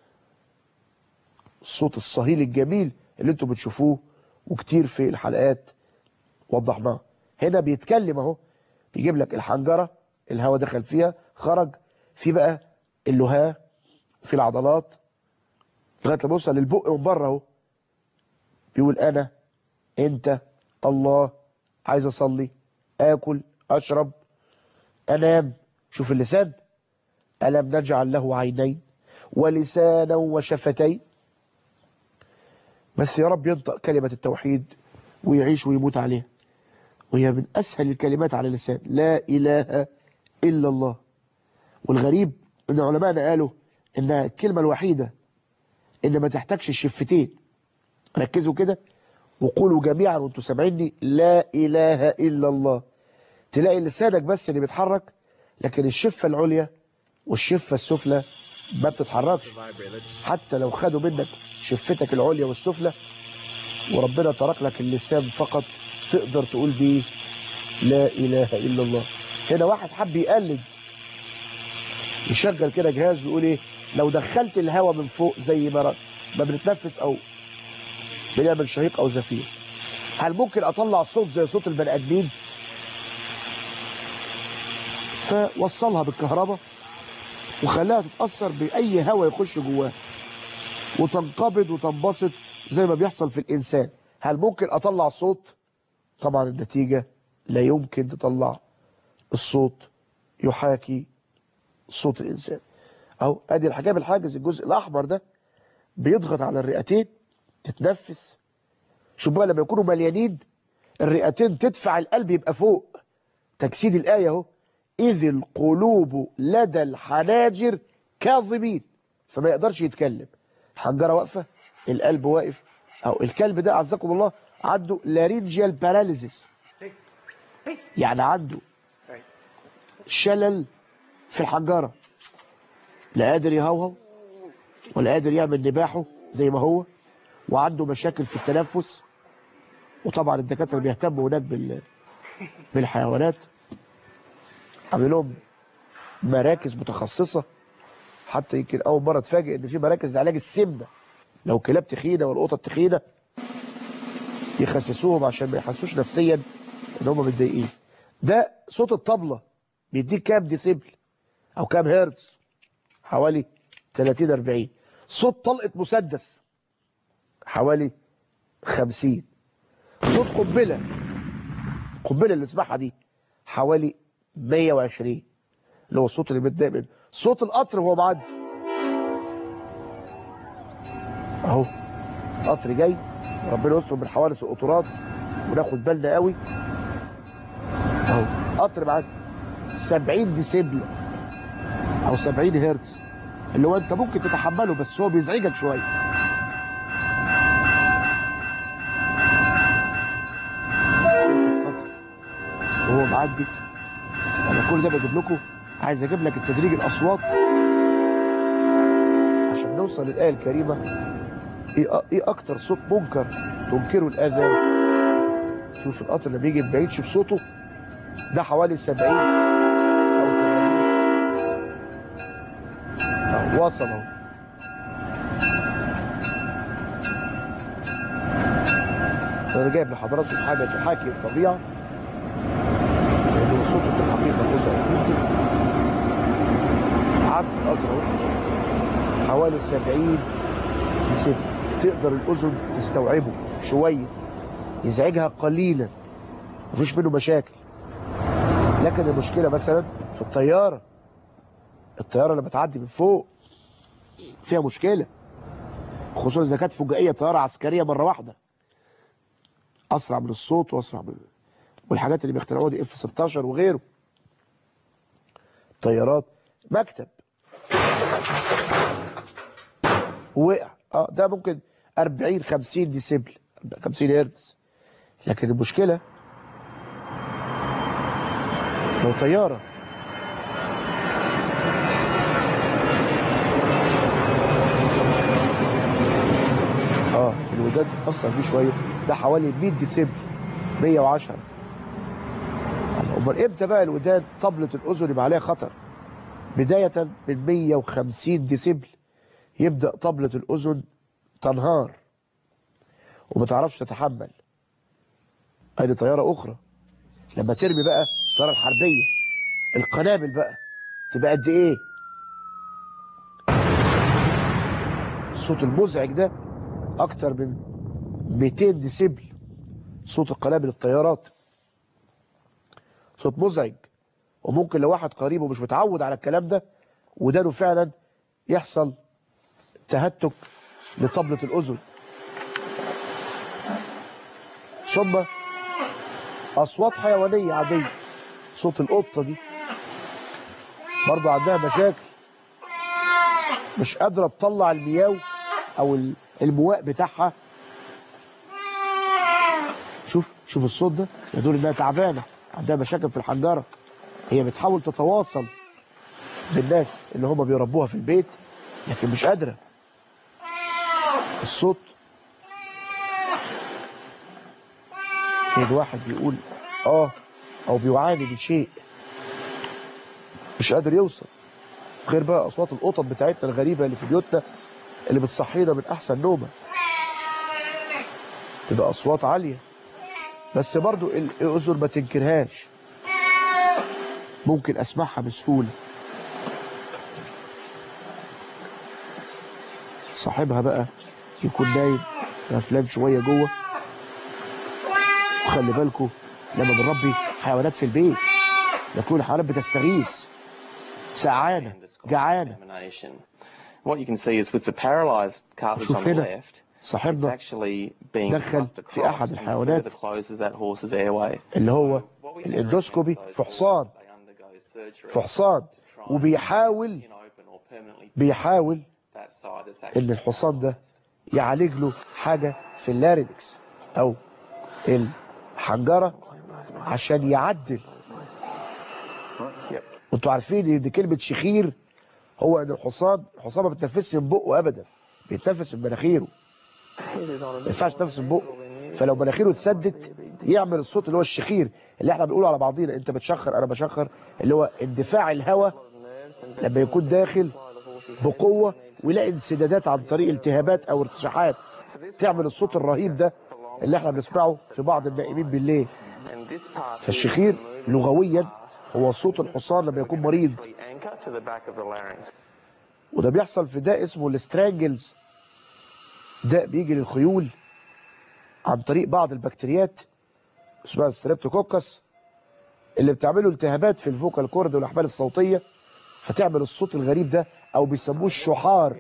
الصوت الصهيل الجميل اللي انتم بتشوفوه وكتير في الحلقات وضحناه هنا بيتكلم اهو بيجيب لك الحنجرة الهواء دخل فيها خرج في بقى اللهاه في العضلات لغايه لما يوصل للبق من بره اهو بيقول انا انت الله عايز اصلي اكل اشرب انام شوف اللسان الم نجعل له عينين ولسانا وشفتين بس يا رب ينطق كلمة التوحيد ويعيش ويموت عليها وهي من أسهل الكلمات على اللسان لا إله إلا الله والغريب ان علماءنا قالوا ان الكلمة الوحيدة ان ما تحتاجش الشفتين ركزوا كده وقولوا جميعا وانتوا سامعيني لا اله الا الله تلاقي لسانك بس اللي بيتحرك لكن الشفة العليا والشفة السفلى ما بتتحركش حتى لو خدوا منك شفتك العليا والسفلى وربنا ترك لك اللسان فقط تقدر تقول بيه لا اله الا الله هنا واحد حب يقلد يشغل كده جهاز ويقول ايه لو دخلت الهواء من فوق زي ما ما بنتنفس او بنعمل شهيق او زفير هل ممكن اطلع صوت زي صوت البني ادمين فوصلها بالكهرباء وخلاها تتاثر باي هواء يخش جواها وتنقبض وتنبسط زي ما بيحصل في الانسان هل ممكن اطلع صوت طبعا النتيجه لا يمكن تطلع الصوت يحاكي صوت الانسان اهو ادي الحجاب الحاجز الجزء الاحمر ده بيضغط على الرئتين تتنفس شوف بقى لما يكونوا مليانين الرئتين تدفع القلب يبقى فوق تجسيد الايه اهو اذ القلوب لدى الحناجر كاظمين فما يقدرش يتكلم الحنجره واقفه القلب واقف او الكلب ده عزكم الله عنده لارينجيال باراليزيس يعني عنده شلل في الحنجره لا قادر يهوهو ولا قادر يعمل نباحه زي ما هو وعنده مشاكل في التنفس وطبعا الدكاتره بيهتموا هناك بال بالحيوانات عامل لهم مراكز متخصصه حتى يمكن اول مره اتفاجئ ان في مراكز لعلاج السمنه لو كلاب تخينه والقطط تخينه يخسسوهم عشان ما يحسوش نفسيا ان هم متضايقين ده صوت الطبله بيديك كام ديسيبل او كام هرتز حوالي 30 40 صوت طلقه مسدس حوالي 50 صوت قنبله القنبله اللي اسمعها دي حوالي 120 اللي هو الصوت اللي متضايق منه صوت القطر وهو معدي اهو قطر جاي ربنا يستر من حوادث القطورات وناخد بالنا قوي اهو قطر معدي 70 ديسيبل او 70 هرتز اللي هو انت ممكن تتحمله بس هو بيزعجك شويه القطر وهو معدي انا كل ده بجيب لكم عايز اجيب لك التدريج الاصوات عشان نوصل للايه الكريمه ايه ايه اكتر صوت منكر تنكره الاذان شوف القطر لما يجي بعيد شوف صوته ده حوالي 70 او 80 أهو وصل اهو انا جايب لحضراتكم حاجه تحاكي الطبيعه لان صوته في الحقيقه جزء جدا قعدت القطر اهو حوالي 70 ديسيبل تقدر الاذن تستوعبه شويه يزعجها قليلا مفيش منه مشاكل لكن المشكله مثلا في الطياره الطياره لما تعدي من فوق فيها مشكله خصوصا اذا كانت فجائيه طياره عسكريه مره واحده اسرع من الصوت واسرع من والحاجات اللي بيخترعوها دي اف 16 وغيره طيارات مكتب وقع اه ده ممكن 40 50 ديسيبل 50 هرتز لكن المشكله لو طياره اه الودان تتاثر بيه شويه ده حوالي 100 ديسيبل 110 امال امتى بقى الودان طبلة الاذن يبقى عليها خطر بدايه من 150 ديسيبل يبدا طبلة الاذن تنهار وما تعرفش تتحمل ادي طياره اخرى لما ترمي بقى الطياره الحربيه القنابل بقى تبقى قد ايه الصوت المزعج ده اكتر من 200 ديسيبل صوت القنابل الطيارات صوت مزعج وممكن لو واحد قريب ومش متعود على الكلام ده ودانه فعلا يحصل تهتك لطبلة الأذن ثم أصوات حيوانية عادية صوت القطة دي برضه عندها مشاكل مش قادرة تطلع المياه او ال- المواء بتاعها شوف شوف الصوت ده يدل انها تعبانة عندها مشاكل في الحنجرة هي بتحاول تتواصل بالناس اللي هم بيربوها في البيت لكن مش قادرة الصوت كان واحد بيقول اه او بيعاني من شيء مش قادر يوصل غير بقى اصوات القطط بتاعتنا الغريبه اللي في بيوتنا اللي بتصحينا من احسن نومه تبقى اصوات عاليه بس برضو ال- الاذن ما تنكرهاش ممكن اسمعها بسهوله صاحبها بقى يكون نايم غفلان شويه جوه وخلي بالكم لما بنربي حيوانات في البيت يكون الحيوانات بتستغيث سعانه جعانه Examination. What you can see is with the paralyzed cartilage شوف on the هنا. left, it's صاحبنا actually being دخل puffed في across أحد and الحيوانات further closes that horse's airway. اللي هو What we can الاندوسكوبي recommend في those حصان horses, they undergo surgery في حصان to try and وبيحاول skin open or permanently بيحاول that side that's ان actually الحصان ده paralyzed. يعالج له حاجه في اللارينكس او الحنجره عشان يعدل وانتوا عارفين ان كلمه شخير هو ان الحصان الحصان ما بيتنفسش من بقه ابدا بيتنفس من مناخيره ما ينفعش يتنفس من بقه فلو مناخيره اتسدت يعمل الصوت اللي هو الشخير اللي احنا بنقوله على بعضينا انت بتشخر انا بشخر اللي هو اندفاع الهواء لما يكون داخل بقوه ويلاقي انسدادات عن طريق التهابات او ارتشاحات تعمل الصوت الرهيب ده اللي احنا بنسمعه في بعض النائمين بالليل فالشخير لغويا هو صوت الحصان لما يكون مريض وده بيحصل في داء اسمه الاسترانجلز داء بيجي للخيول عن طريق بعض البكتيريات اسمها ستريبتوكوكس اللي بتعمله التهابات في الفوكال كورد والاحبال الصوتيه فتعمل الصوت الغريب ده او بيسموه الشحار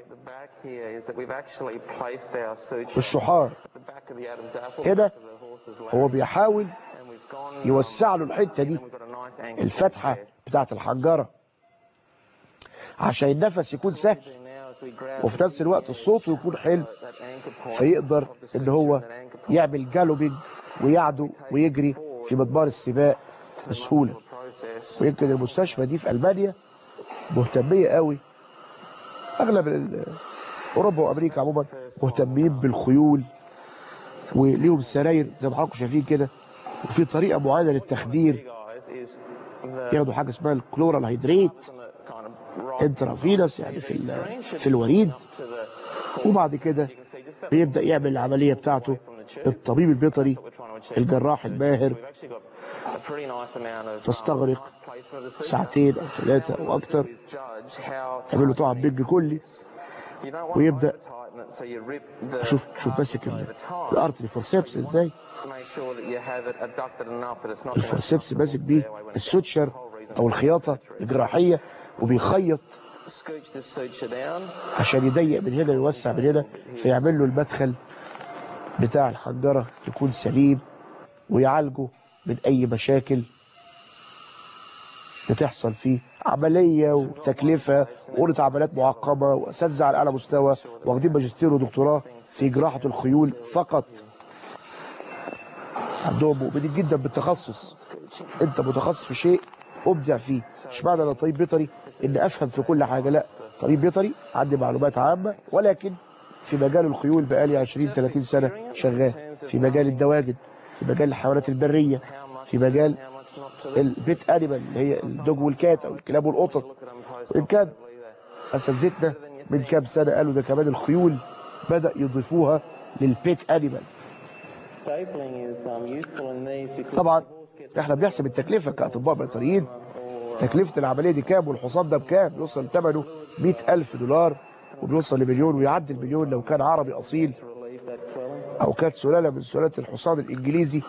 الشحار هنا هو بيحاول يوسع له الحته دي الفتحه بتاعت الحنجره عشان النفس يكون سهل وفي نفس الوقت الصوت يكون حلو فيقدر ان هو يعمل جالوبينج ويعدو ويجري في مضمار السباق بسهوله ويمكن المستشفى دي في المانيا مهتميه قوي اغلب ال- اوروبا وامريكا عموما مهتمين بالخيول وليهم سراير زي ما حضراتكم شايفين كده وفي طريقه معينه للتخدير ياخدوا حاجه اسمها الكلورال هيدريت انترافينوس يعني في ال- في الوريد وبعد كده بيبدا يعمل العمليه بتاعته الطبيب البيطري الجراح الماهر تستغرق ساعتين او ثلاثه او اكتر يعمل له طبعا بيج كلي ويبدا شوف شوف ماسك ال- الارتري فورسيبس ازاي الفورسيبس ماسك بيه السوتشر او الخياطه الجراحيه وبيخيط عشان يضيق من هنا ويوسع من هنا فيعمل له المدخل بتاع الحنجره يكون سليم ويعالجه من اي مشاكل بتحصل فيه عمليه وتكلفه وقرة عمليات معقمه واساتذه على اعلى مستوى واخدين ماجستير ودكتوراه في جراحه الخيول فقط عندهم مؤمنين جدا بالتخصص انت متخصص في شيء ابدع فيه مش معنى انا طبيب بيطري ان افهم في كل حاجه لا طبيب بيطري عندي معلومات عامه ولكن في مجال الخيول بقالي 20 30 سنه شغال في مجال الدواجن في مجال الحيوانات البريه في مجال البيت انيمال اللي هي الدوج والكات او الكلاب والقطط وان كان اساتذتنا من كام سنه قالوا ده كمان الخيول بدا يضيفوها للبيت انيمال طبعا احنا بنحسب التكلفه كاطباء بيطريين تكلفه العمليه دي كام والحصان ده بكام بيوصل ثمنه 100000 دولار وبيوصل لمليون ويعدي المليون لو كان عربي اصيل او كانت سلاله من سلالات الحصان الانجليزي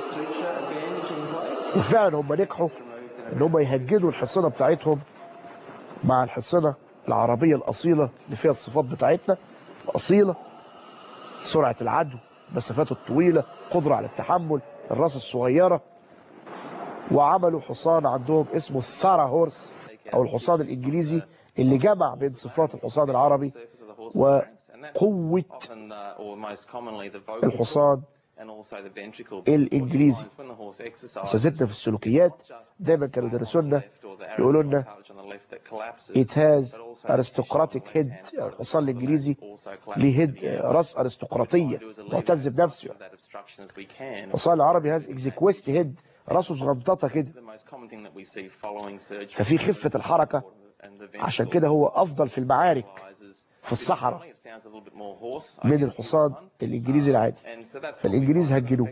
وفعلا هم نجحوا ان هم يهجدوا الحصانه بتاعتهم مع الحصانه العربيه الاصيله اللي فيها الصفات بتاعتنا الاصيله سرعه العدو المسافات الطويله قدره على التحمل الراس الصغيره وعملوا حصان عندهم اسمه الثارا هورس أو الحصان الإنجليزي اللي جمع بين صفات الحصان العربي وقوة الحصان الإنجليزي أساتذتنا في السلوكيات دايما كانوا يدرسوا لنا يقولوا لنا it has aristocratic head يعني الحصان الإنجليزي ليه هيد راس أرستقراطية معتز بنفسه الحصان العربي has exequest head راسه صغنططة كده ففي خفة الحركة عشان كده هو أفضل في المعارك في الصحراء من الحصان الإنجليزي العادي فالإنجليز هجنوه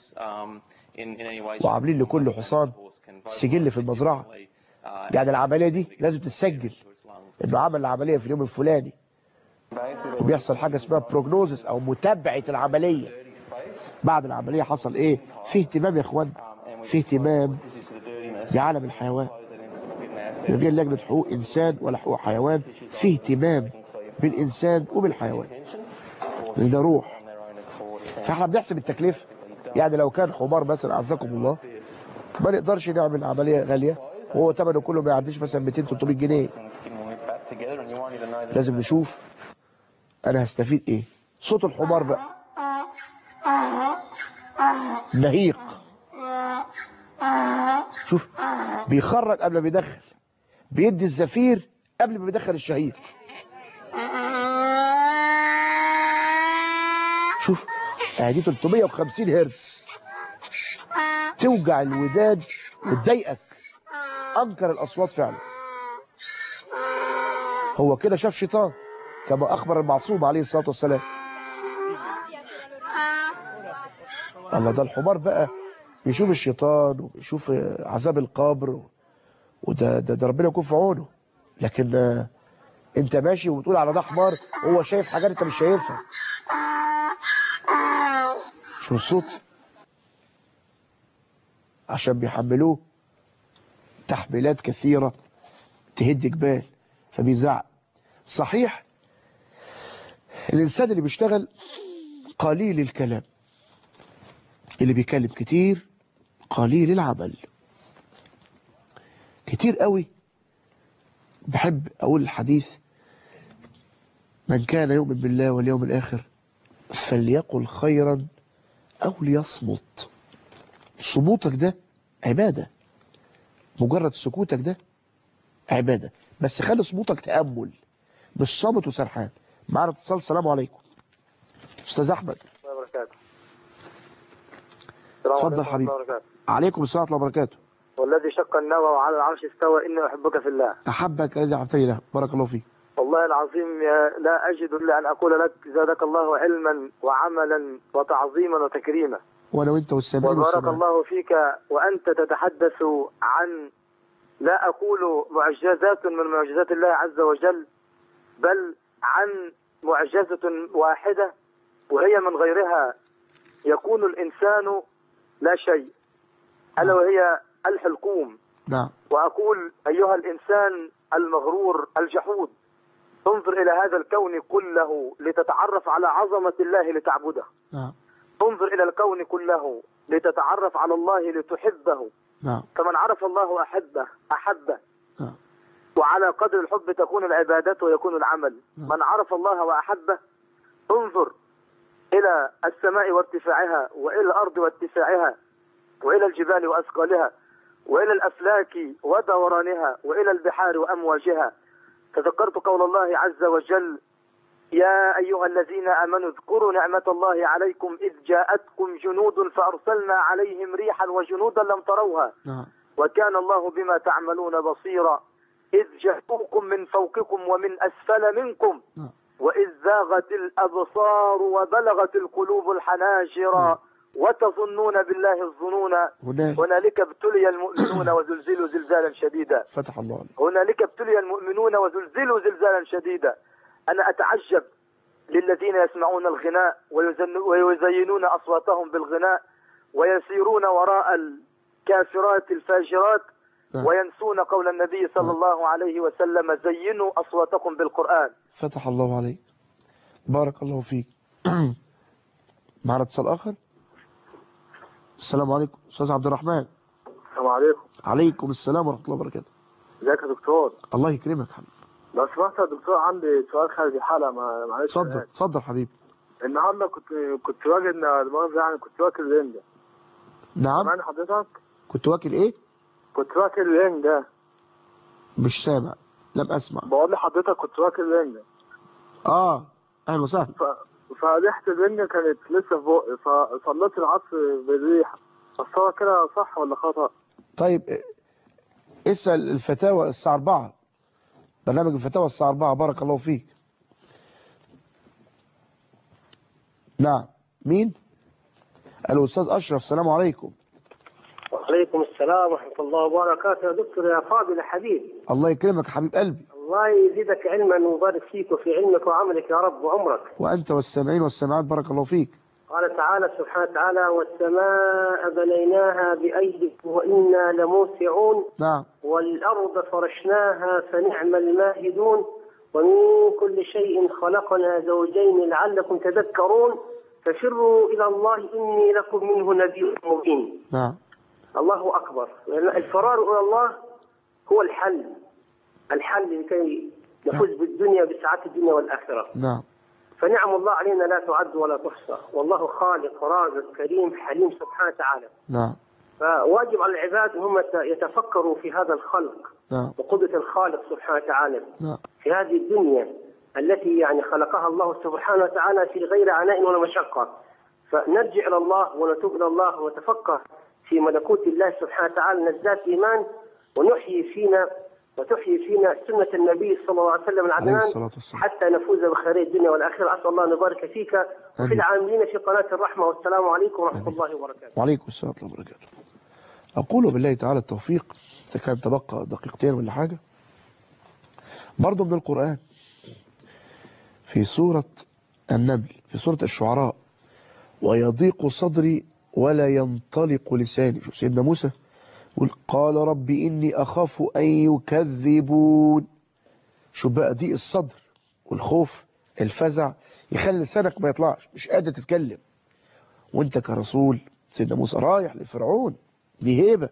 وعاملين لكل حصان سجل في المزرعة يعني العملية دي لازم تتسجل انه عمل العملية في اليوم الفلاني وبيحصل حاجة اسمها بروجنوزس او متابعة العملية بعد العملية حصل ايه في اهتمام يا اخوان في اهتمام بعالم الحيوان من غير لجنة حقوق انسان ولا حقوق حيوان في اهتمام بالانسان وبالحيوان لان ده روح فاحنا بنحسب التكلفة يعني لو كان حمار مثلا اعزكم الله ما نقدرش نعمل عملية غالية وهو ثمنه كله ما يعديش مثلا 200 300 جنيه لازم نشوف انا هستفيد ايه صوت الحمار بقى نهيق شوف بيخرج قبل ما بيدخل بيدي الزفير قبل ما بيدخل الشهير شوف ادي 350 هرتز توجع الودان وتضايقك انكر الاصوات فعلا هو كده شاف شيطان كما اخبر المعصوم عليه الصلاه والسلام الله ده الحمار بقى بيشوف الشيطان وبيشوف عذاب القبر وده ده, ده ربنا يكون في عونه لكن آه، انت ماشي وبتقول على ده حمار هو شايف حاجات انت مش شايفها شو الصوت عشان بيحملوه تحميلات كثيرة تهد جبال فبيزعق صحيح الإنسان اللي بيشتغل قليل الكلام اللي بيكلم كتير قليل العمل كتير قوي بحب أقول الحديث من كان يؤمن بالله واليوم الآخر فليقل خيرا أو ليصمت صموتك ده عبادة مجرد سكوتك ده عبادة بس خلي صموتك تأمل مش صامت وسرحان معنا اتصال السلام عليكم أستاذ أحمد الله وبركاته اتفضل حبيبي. عليكم السلام ورحمة الله وبركاته والذي شق النوى وعلى العرش استوى إني أحبك في الله أحبك الذي أحبتني له بارك الله فيك والله العظيم يا- لا أجد إلا أن أقول لك زادك الله علما وعملا وتعظيما وتكريما وأنا وأنت والسامعين وبارك والسامعين الله فيك وأنت تتحدث عن لا أقول معجزات من معجزات الله عز وجل بل عن معجزة واحدة وهي من غيرها يكون الإنسان لا شيء ألا وهي الحلقوم نعم وأقول أيها الإنسان المغرور الجحود انظر إلى هذا الكون كله لتتعرف على عظمة الله لتعبده نعم انظر إلى الكون كله لتتعرف على الله لتحبه نعم فمن عرف الله أحبه أحبه نعم وعلى قدر الحب تكون العبادات ويكون العمل نعم. من عرف الله وأحبه انظر إلى السماء وارتفاعها وإلى الأرض واتساعها وإلى الجبال وأثقالها وإلى الأفلاك ودورانها وإلى البحار وأمواجها تذكرت قول الله عز وجل يا أيها الذين آمنوا اذكروا نعمة الله عليكم إذ جاءتكم جنود فأرسلنا عليهم ريحا وجنودا لم تروها نعم وكان الله بما تعملون بصيرا إذ جاءوكم من فوقكم ومن أسفل منكم نعم وإذ زاغت الأبصار وبلغت القلوب الحناجر وتظنون بالله الظنون هناك هنالك ابتلي المؤمنون وزلزلوا زلزالا شديدا فتح الله عليك هنالك ابتلي المؤمنون وزلزلوا زلزالا شديدا أنا أتعجب للذين يسمعون الغناء ويزن- ويزينون أصواتهم بالغناء ويسيرون وراء الكافرات الفاجرات نعم. وينسون قول النبي صلى نعم. الله عليه وسلم زينوا أصواتكم بالقرآن فتح الله عليك بارك الله فيك معنا اتصال آخر السلام عليكم أستاذ عبد الرحمن السلام عليكم عليكم السلام ورحمة الله وبركاته ازيك يا دكتور الله يكرمك حبيبي لو سمحت يا دكتور عندي سؤال خارج الحلقه ما- معلش اتفضل اتفضل حبيبي النهارده كنت كنت واكل المؤاخذة يعني كنت واكل رنجة نعم سامعني حضرتك؟ كنت واكل ايه كنت واكل رنجة مش سامع لم اسمع بقول لحضرتك كنت واكل رنجة اه اهلا وسهلا ف... فريحة الرنجة كانت لسه في بقي فصليت العصر بالريحة بس هو كده صح ولا خطأ؟ طيب اه، اسال الفتاوى الساعه 4 برنامج الفتاوى الساعه 4 بارك الله فيك نعم مين الاستاذ اشرف السلام عليكم وعليكم السلام ورحمة الله وبركاته يا دكتور يا فاضل يا حبيب الله يكرمك يا حبيب قلبي الله يزيدك علما ويبارك فيك وفي علمك وعملك يا رب وعمرك وانت والسامعين والسامعات بارك الله فيك قال تعالى سبحانه وتعالى والسماء بنيناها بأيد وإنا لموسعون نعم والأرض فرشناها فنعم الماهدون ومن كل شيء خلقنا زوجين لعلكم تذكرون ففروا إلى الله إني لكم منه نذير مبين نعم الله أكبر الفرار إلى الله هو الحل الحل لكي نفوز بالدنيا بسعادة الدنيا والآخرة نعم فنعم الله علينا لا تعد ولا تحصى والله خالق رازق كريم حليم سبحانه وتعالى نعم فواجب على العباد هم يتفكروا في هذا الخلق نعم وقدرة الخالق سبحانه وتعالى نعم في هذه الدنيا التي يعني خلقها الله سبحانه وتعالى في غير عناء ولا مشقة فنرجع إلى الله ونتوب إلى الله ونتفكر في ملكوت الله سبحانه وتعالى نزداد إيمان ونحيي فينا وتحيي فينا سنة النبي صلى الله عليه وسلم عليه العدنان الصلاة والسلام حتى نفوز بخير الدنيا والآخرة أسأل الله أن يبارك فيك وفي آمين. العاملين في قناة الرحمة والسلام عليكم ورحمة الله وبركاته وعليكم السلام ورحمة الله وبركاته أقول بالله تعالى التوفيق إذا كان تبقى دقيقتين ولا حاجة برضه من القرآن في سورة النمل في سورة الشعراء ويضيق صدري ولا ينطلق لساني شوف سيدنا موسى يقول قال رب إني أخاف أن يكذبون شوف بقى ضيق الصدر والخوف الفزع يخلي لسانك ما يطلعش مش قادر تتكلم وانت كرسول سيدنا موسى رايح لفرعون دي هيبة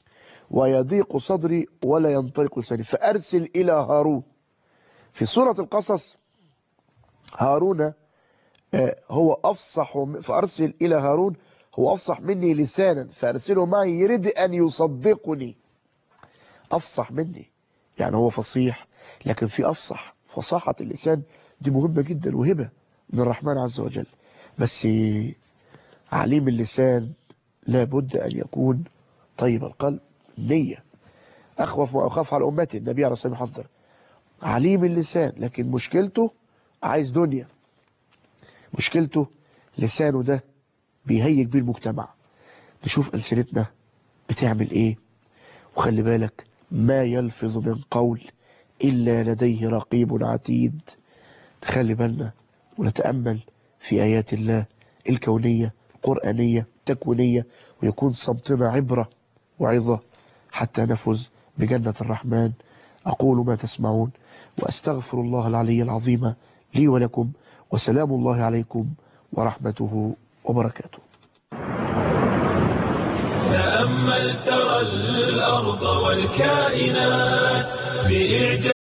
ويضيق صدري ولا ينطلق لساني فأرسل إلى هارون في سورة القصص هارون آه، هو أفصح م- فأرسل إلى هارون هو أفصح مني لسانا فأرسله معي يريد أن يصدقني أفصح مني يعني هو فصيح لكن في أفصح فصاحة اللسان دي مهمة جدا وهبة من الرحمن عز وجل بس عليم اللسان لابد أن يكون طيب القلب نية أخوف وأخاف على أمتي النبي عليه الصلاة والسلام حذر عليم اللسان لكن مشكلته عايز دنيا مشكلته لسانه ده بيهيج بيه المجتمع نشوف ألسنتنا بتعمل إيه وخلي بالك ما يلفظ من قول إلا لديه رقيب عتيد نخلي بالنا ونتأمل في آيات الله الكونية القرآنية التكوينية ويكون صمتنا عبرة وعظة حتى نفز بجنة الرحمن أقول ما تسمعون وأستغفر الله العلي العظيم لي ولكم وسلام الله عليكم ورحمته وبركاته تأمل ترى الأرض والكائنات بإعجاز